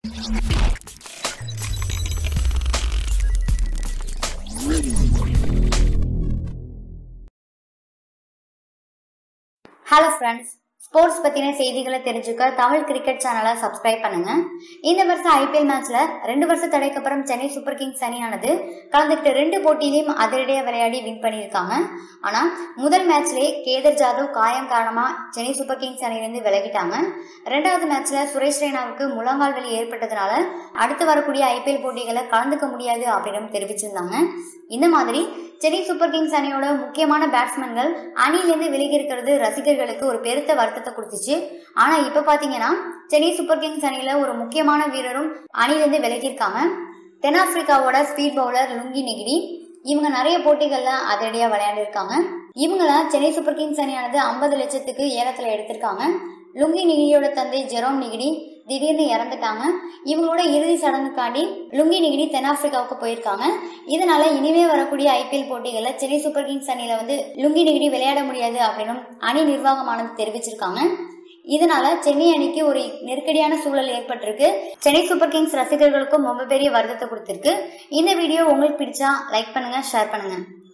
hello friends sports பற்றின செய்திகளை தெரிஞ்சுக்க தமிழ் கிரிக்கெட் சேனலை சப்ஸ்கிரைப் பண்ணுங்க இந்த வருஷம் ஐபிஎல் மேட்ச்ல ரெண்டு வருஷம் தடைக்கு அப்புறம் சென்னை சூப்பர் கிங்ஸ் அணியானது கலந்துக்கிட்ட ரெண்டு போட்டியிலையும் அதிரடியாக விளையாடி வின் பண்ணியிருக்காங்க ஆனால் முதல் மேட்ச்லேயே கேதர் ஜாதவ் காயம் காரணமாக சென்னை சூப்பர் கிங்ஸ் அணியிலிருந்து விலகிட்டாங்க ரெண்டாவது மேட்ச்ல சுரேஷ் ரெய்னாவுக்கு முழங்கால் வலி ஏற்பட்டதுனால அடுத்து வரக்கூடிய ஐபிஎல் போட்டிகளை கலந்துக்க முடியாது அப்படின்னு தெரிவிச்சிருந்தாங்க இந்த மாதிரி சென்னை சூப்பர் கிங்ஸ் அணியோட முக்கியமான பேட்ஸ்மேன்கள் அணியிலேருந்து விலகி இருக்கிறது ரசிகர்களுக்கு ஒரு பெருத்த வருத்தத்தை கொடுத்துச்சு ஆனா இப்ப பாத்தீங்கன்னா சென்னை சூப்பர் கிங்ஸ் அணியில ஒரு முக்கியமான வீரரும் அணியிலேருந்து விலகியிருக்காங்க தென்னாப்பிரிக்காவோட ஸ்பீட் பவுலர் லுங்கி நெகிடி இவங்க நிறைய போட்டிகள்ல அதிரடியா விளையாண்டிருக்காங்க இவங்கள சென்னை சூப்பர் கிங்ஸ் அணியானது ஐம்பது லட்சத்துக்கு ஏலத்துல எடுத்திருக்காங்க லுங்கி நிகிடியோட தந்தை ஜெரோம் நிகிடி திடீர்னு இறந்துட்டாங்க இவங்களோட இறுதி சடங்குக்காண்டி லுங்கி நிகிடி தென்னாப்பிரிக்காவுக்கு போயிருக்காங்க இதனால இனிமே வரக்கூடிய ஐபிஎல் போட்டிகளில் சென்னை சூப்பர் கிங்ஸ் அணியில வந்து லுங்கி நிகிடி விளையாட முடியாது அப்படின்னு அணி நிர்வாகமானது தெரிவிச்சிருக்காங்க இதனால சென்னை அணிக்கு ஒரு நெருக்கடியான சூழல் ஏற்பட்டிருக்கு சென்னை சூப்பர் கிங்ஸ் ரசிகர்களுக்கும் ரொம்ப பெரிய வருத்தத்தை கொடுத்திருக்கு இந்த வீடியோ உங்களுக்கு பிடிச்சா லைக் பண்ணுங்க ஷேர் பண்ணுங்க